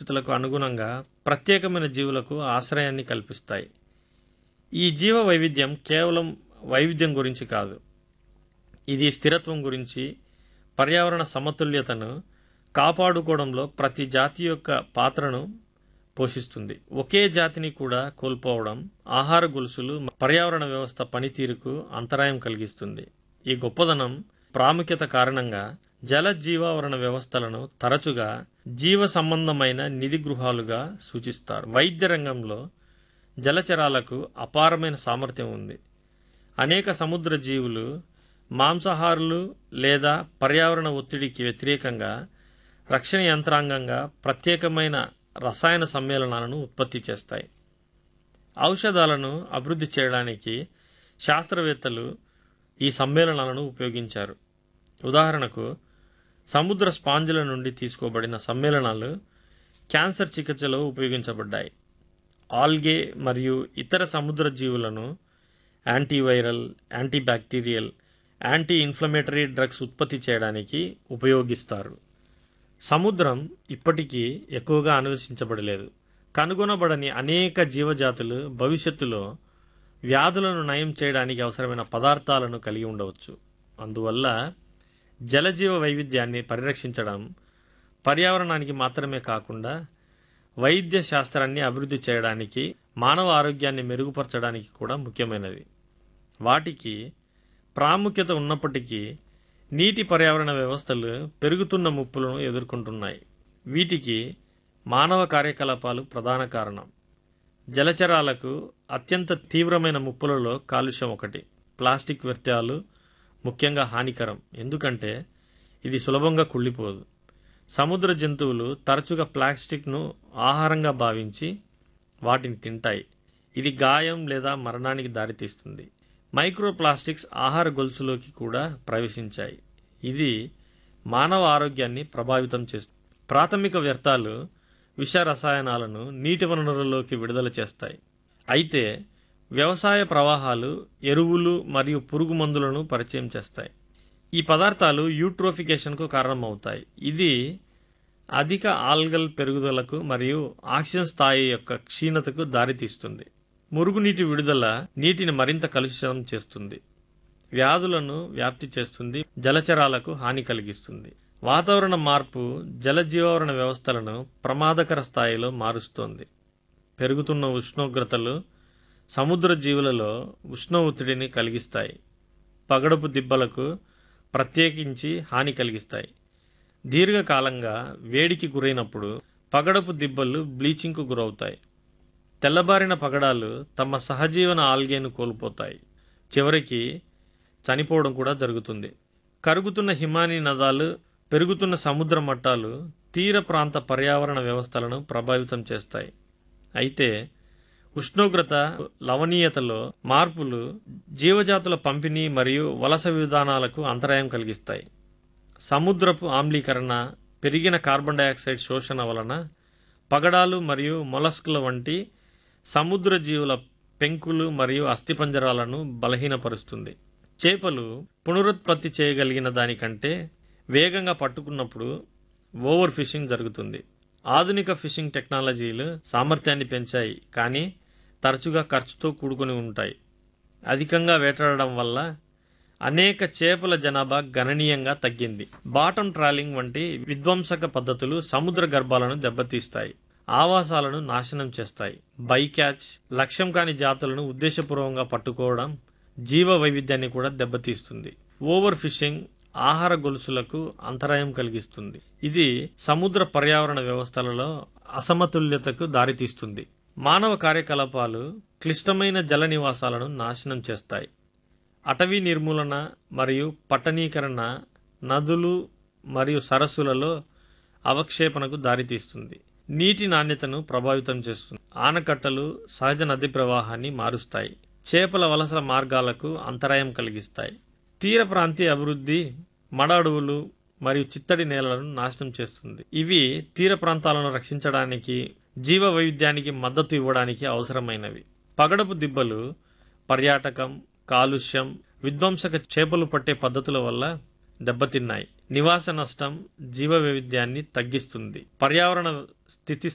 పరిస్థితులకు అనుగుణంగా ప్రత్యేకమైన జీవులకు ఆశ్రయాన్ని కల్పిస్తాయి ఈ జీవ వైవిధ్యం కేవలం వైవిధ్యం గురించి కాదు ఇది స్థిరత్వం గురించి పర్యావరణ సమతుల్యతను కాపాడుకోవడంలో ప్రతి జాతి యొక్క పాత్రను పోషిస్తుంది ఒకే జాతిని కూడా కోల్పోవడం ఆహార గొలుసులు పర్యావరణ వ్యవస్థ పనితీరుకు అంతరాయం కలిగిస్తుంది ఈ గొప్పదనం ప్రాముఖ్యత కారణంగా జల జీవావరణ వ్యవస్థలను తరచుగా జీవ సంబంధమైన నిధి గృహాలుగా సూచిస్తారు వైద్య రంగంలో జలచరాలకు అపారమైన సామర్థ్యం ఉంది అనేక సముద్ర జీవులు మాంసాహారులు లేదా పర్యావరణ ఒత్తిడికి వ్యతిరేకంగా రక్షణ యంత్రాంగంగా ప్రత్యేకమైన రసాయన సమ్మేళనాలను ఉత్పత్తి చేస్తాయి ఔషధాలను అభివృద్ధి చేయడానికి శాస్త్రవేత్తలు ఈ సమ్మేళనాలను ఉపయోగించారు ఉదాహరణకు సముద్ర స్పాంజుల నుండి తీసుకోబడిన సమ్మేళనాలు క్యాన్సర్ చికిత్సలో ఉపయోగించబడ్డాయి ఆల్గే మరియు ఇతర సముద్ర జీవులను antiviral antibacterial anti inflammatory drugs ఉత్పత్తి చేయడానికి ఉపయోగిస్తారు సముద్రం ఇప్పటికీ ఎక్కువగా అన్వేషించబడలేదు కనుగొనబడని అనేక జీవజాతులు భవిష్యత్తులో వ్యాధులను నయం చేయడానికి అవసరమైన పదార్థాలను కలిగి ఉండవచ్చు అందువల్ల జలజీవ వైవిధ్యాన్ని పరిరక్షించడం పర్యావరణానికి మాత్రమే కాకుండా వైద్య శాస్త్రాన్ని అభివృద్ధి చేయడానికి మానవ ఆరోగ్యాన్ని మెరుగుపరచడానికి కూడా ముఖ్యమైనది వాటికి ప్రాముఖ్యత ఉన్నప్పటికీ నీటి పర్యావరణ వ్యవస్థలు పెరుగుతున్న ముప్పులను ఎదుర్కొంటున్నాయి వీటికి మానవ కార్యకలాపాలు ప్రధాన కారణం జలచరాలకు అత్యంత తీవ్రమైన ముప్పులలో కాలుష్యం ఒకటి ప్లాస్టిక్ వ్యర్థాలు ముఖ్యంగా హానికరం ఎందుకంటే ఇది సులభంగా కుళ్ళిపోదు సముద్ర జంతువులు తరచుగా ప్లాస్టిక్ను ఆహారంగా భావించి వాటిని తింటాయి ఇది గాయం లేదా మరణానికి దారితీస్తుంది మైక్రోప్లాస్టిక్స్ ఆహార గొలుసులోకి కూడా ప్రవేశించాయి ఇది మానవ ఆరోగ్యాన్ని ప్రభావితం చేస్తుంది ప్రాథమిక వ్యర్థాలు విష రసాయనాలను నీటి వనరులలోకి విడుదల చేస్తాయి అయితే వ్యవసాయ ప్రవాహాలు ఎరువులు మరియు పురుగు మందులను పరిచయం చేస్తాయి ఈ పదార్థాలు యూట్రోఫికేషన్కు కారణమవుతాయి ఇది అధిక ఆల్గల్ పెరుగుదలకు మరియు ఆక్సిజన్ స్థాయి యొక్క క్షీణతకు దారితీస్తుంది మురుగునీటి విడుదల నీటిని మరింత కలుషితం చేస్తుంది వ్యాధులను వ్యాప్తి చేస్తుంది జలచరాలకు హాని కలిగిస్తుంది వాతావరణ మార్పు జలజీవావరణ వ్యవస్థలను ప్రమాదకర స్థాయిలో మారుస్తోంది పెరుగుతున్న ఉష్ణోగ్రతలు సముద్ర జీవులలో ఉష్ణ ఒత్తిడిని కలిగిస్తాయి పగడపు దిబ్బలకు ప్రత్యేకించి హాని కలిగిస్తాయి దీర్ఘకాలంగా వేడికి గురైనప్పుడు పగడపు దిబ్బలు బ్లీచింగ్కు గురవుతాయి తెల్లబారిన పగడాలు తమ సహజీవన ఆల్గేను కోల్పోతాయి చివరికి చనిపోవడం కూడా జరుగుతుంది కరుగుతున్న హిమానీ నదాలు పెరుగుతున్న సముద్ర మట్టాలు తీర ప్రాంత పర్యావరణ వ్యవస్థలను ప్రభావితం చేస్తాయి అయితే ఉష్ణోగ్రత లవణీయతలో మార్పులు జీవజాతుల పంపిణీ మరియు వలస విధానాలకు అంతరాయం కలిగిస్తాయి సముద్రపు ఆమ్లీకరణ పెరిగిన కార్బన్ డయాక్సైడ్ శోషణ వలన పగడాలు మరియు మొలస్కుల వంటి సముద్ర జీవుల పెంకులు మరియు అస్థిపంజరాలను బలహీనపరుస్తుంది చేపలు పునరుత్పత్తి చేయగలిగిన దానికంటే వేగంగా పట్టుకున్నప్పుడు ఓవర్ ఫిషింగ్ జరుగుతుంది ఆధునిక ఫిషింగ్ టెక్నాలజీలు సామర్థ్యాన్ని పెంచాయి కానీ తరచుగా ఖర్చుతో కూడుకొని ఉంటాయి అధికంగా వేటాడడం వల్ల అనేక చేపల జనాభా గణనీయంగా తగ్గింది బాటం ట్రాలింగ్ వంటి విధ్వంసక పద్ధతులు సముద్ర గర్భాలను దెబ్బతీస్తాయి ఆవాసాలను నాశనం చేస్తాయి బైక్యాచ్ లక్ష్యం కాని జాతులను ఉద్దేశపూర్వకంగా పట్టుకోవడం జీవ వైవిధ్యాన్ని కూడా దెబ్బతీస్తుంది ఓవర్ ఫిషింగ్ ఆహార గొలుసులకు అంతరాయం కలిగిస్తుంది ఇది సముద్ర పర్యావరణ వ్యవస్థలలో అసమతుల్యతకు దారితీస్తుంది మానవ కార్యకలాపాలు క్లిష్టమైన జల నివాసాలను నాశనం చేస్తాయి అటవీ నిర్మూలన మరియు పట్టణీకరణ నదులు మరియు సరస్సులలో అవక్షేపణకు దారితీస్తుంది నీటి నాణ్యతను ప్రభావితం చేస్తుంది ఆనకట్టలు సహజ నది ప్రవాహాన్ని మారుస్తాయి చేపల వలస మార్గాలకు అంతరాయం కలిగిస్తాయి తీర ప్రాంతీయ అభివృద్ధి మడ అడవులు మరియు చిత్తడి నేలలను నాశనం చేస్తుంది ఇవి తీర ప్రాంతాలను రక్షించడానికి జీవ వైవిధ్యానికి మద్దతు ఇవ్వడానికి అవసరమైనవి పగడపు దిబ్బలు పర్యాటకం కాలుష్యం విధ్వంసక చేపలు పట్టే పద్ధతుల వల్ల దెబ్బతిన్నాయి నివాస నష్టం జీవ వైవిధ్యాన్ని తగ్గిస్తుంది పర్యావరణ స్థితి